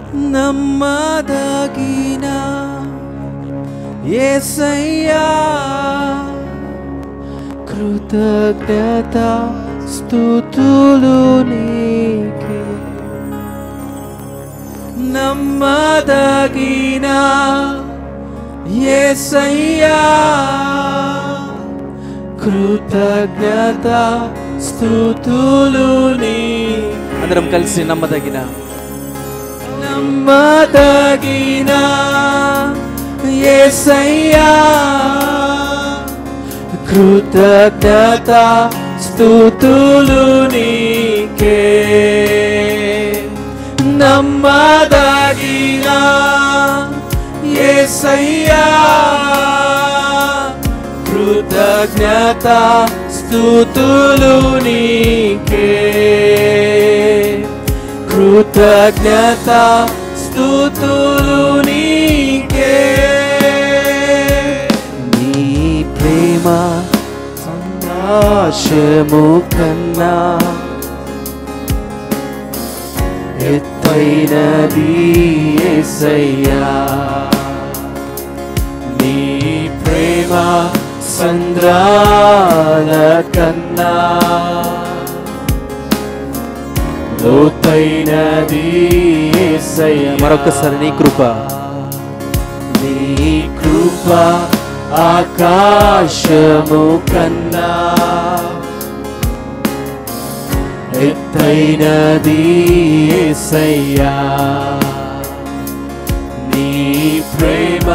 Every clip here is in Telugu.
నమ్మదగిన ఏసయ్యా కృతజ్ఞత స్థుతులు నీకే నమ్మదగిన ఏసయ్యా కృతజ్ఞత స్థుతులు నీ అందరం కలిసి నమ్మదగిన నమ్మదగిన ఏసయ్యా కృతజ్ఞత స్థుతులు నీకే నమ్మదగిన ఏసయ్యా కృతజ్ఞత స్థుతులు నీకే కృతజ్ఞత స్థుతులు నీకే నీ ప్రేమ సందాశము కన్నా ఎత్తైనది యేసయ్యా నీ ప్రేమ సంద్రాల కన్నా లోతైనది యేసయ్యా మరొకసారి నీ కృప నీ కృప ఆకాశము కన్నా ఎత్తైనది యేసయ్యా నీ ప్రేమ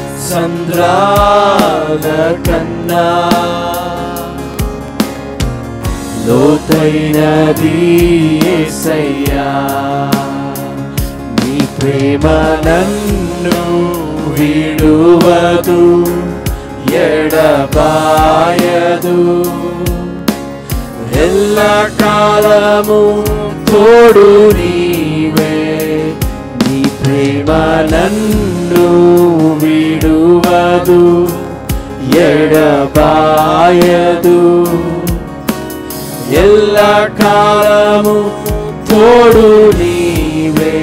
సంద్రాల కన్నా లోతైనది యేసయ్యా నీ ప్రేమ నన్ను విడువదు ఎడబాయదు ఎల్ల కాలము తోడు నీవే నీ ప్రేమ నన్ను విడువదు ఎడబాయదు ఎల్ల కాలము తోడు నీవే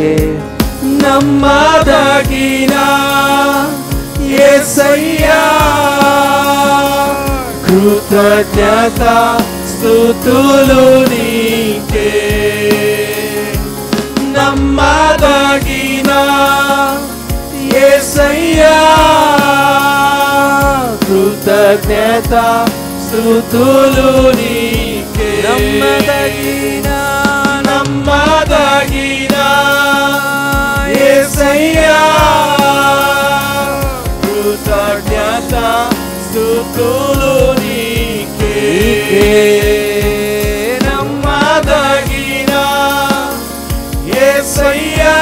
నమ్మదగిన యేసయ్యా కృతజ్ఞత స్థుతులు నీకే నమ్మదగిన యేసయ్యా కృతజ్ఞత స్థుతులు నీకే నమ్మదగిన నమ్మదగిన యేసయ్యా కృతజ్ఞత స్థుతులు నీకే నమ్మదగిన యేసయ్యా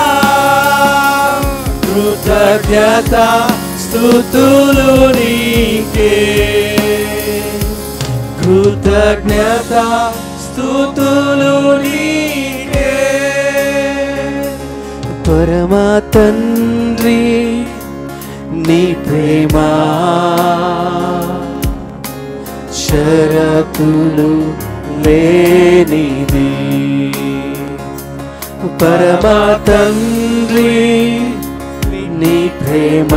కృతజ్ఞత స్థుతులు నీకే కృతజ్ఞత స్థుతులు నీకే పరమ తండ్రి నీ ప్రేమ షరతులు లేనిది పరమ తండ్రి నీ ప్రేమ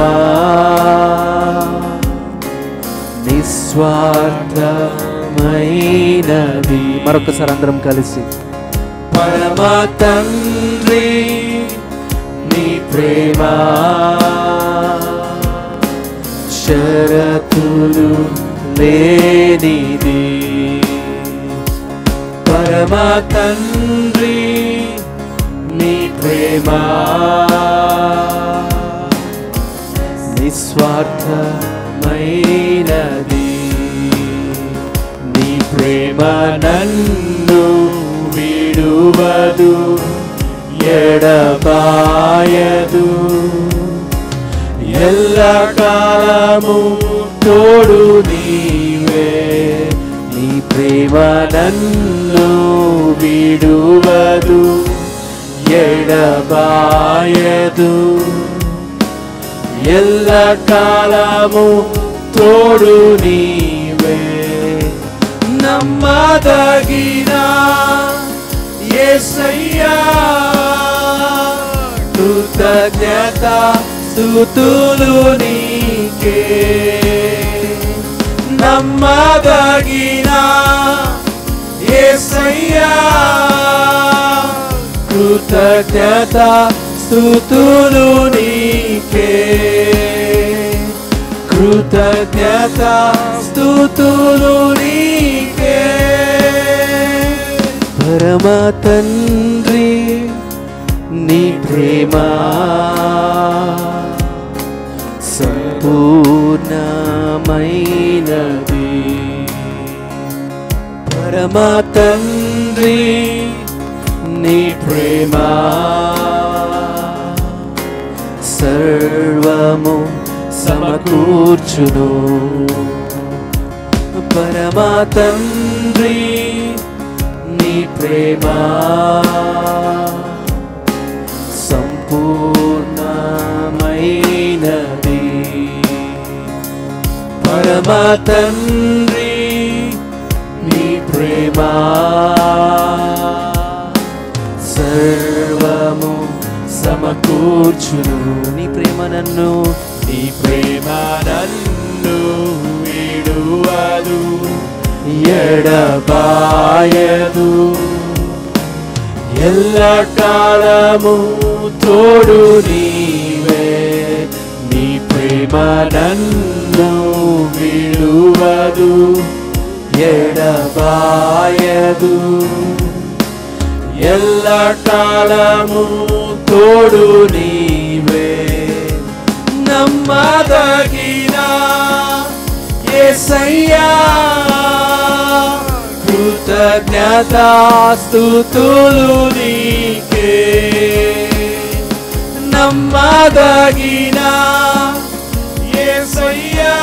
నిస్వార్థమైనది మరొకసారి అందరం కలిసి పరమ తండ్రి నీ ప్రేమ షరతులు లేనిది పరమ తండ్రి నీ ప్రేమ నిస్వార్థమైనది నీ ప్రేమ నన్ను విడువదు ఎడబాయదు ఎల్ల కాలము తోడు నీవే నీ ప్రేమ నన్ను విడువదు ఎడబాయదు ఎల్ల కాలము తోడు నీవే నమ్మదగిన యేసయ్యా కృతజ్ఞత స్థుతులు నీకే నమ్మదగిన యేసయ్యా కృతజ్ఞత స్థుతులు నీకే కృతజ్ఞత స్థుతులు నీకే పరమ తండ్రి నీ ప్రేమ సంపూర్ణమైనది పరమ తండ్రి నీ ప్రేమ సర్వము సమకూర్చును పరమ తండ్రి నీ ప్రేమ సంపూర్ణమైనది పరమ తండ్రి నీ ప్రేమ సర్వము సమకూర్చును నీ ప్రేమ నన్ను నీ ప్రేమ నన్ను విడువదు ఎడబాయదు ఎల్ల కాలము తోడు నీవే నీ ప్రేమ నన్ను విడువదు ఎడబాయదు ఎల్ల కాలము తోడు నీవే నమ్మదగిన యేసయ్యా కృతజ్ఞత స్థుతులు నీకే నమ్మదగిన యేసయ్యా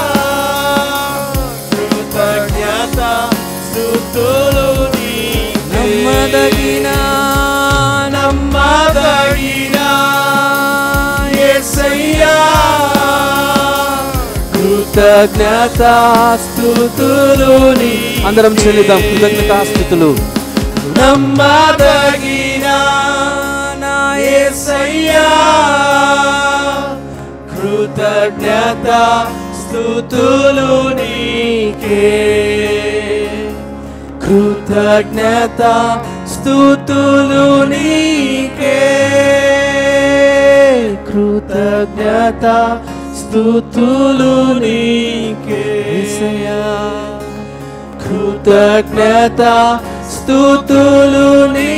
కృతజ్ఞత స్థుతులు నీకే నమ్మదగిన నమ్మదగిన యేసయ్యా కృతజ్ఞత స్థుతులు నీ అందరం చెల్లిద్దాం కృతజ్ఞతాస్థుతులు నమ్మదగిన నా యేసయ్యా కృతజ్ఞత స్థుతులు నీకే కృతజ్ఞత స్థుతులు నీకే కృతజ్ఞత స్థుతులు నీకే యేసయ్యా కృతజ్ఞత స్థుతులు నీ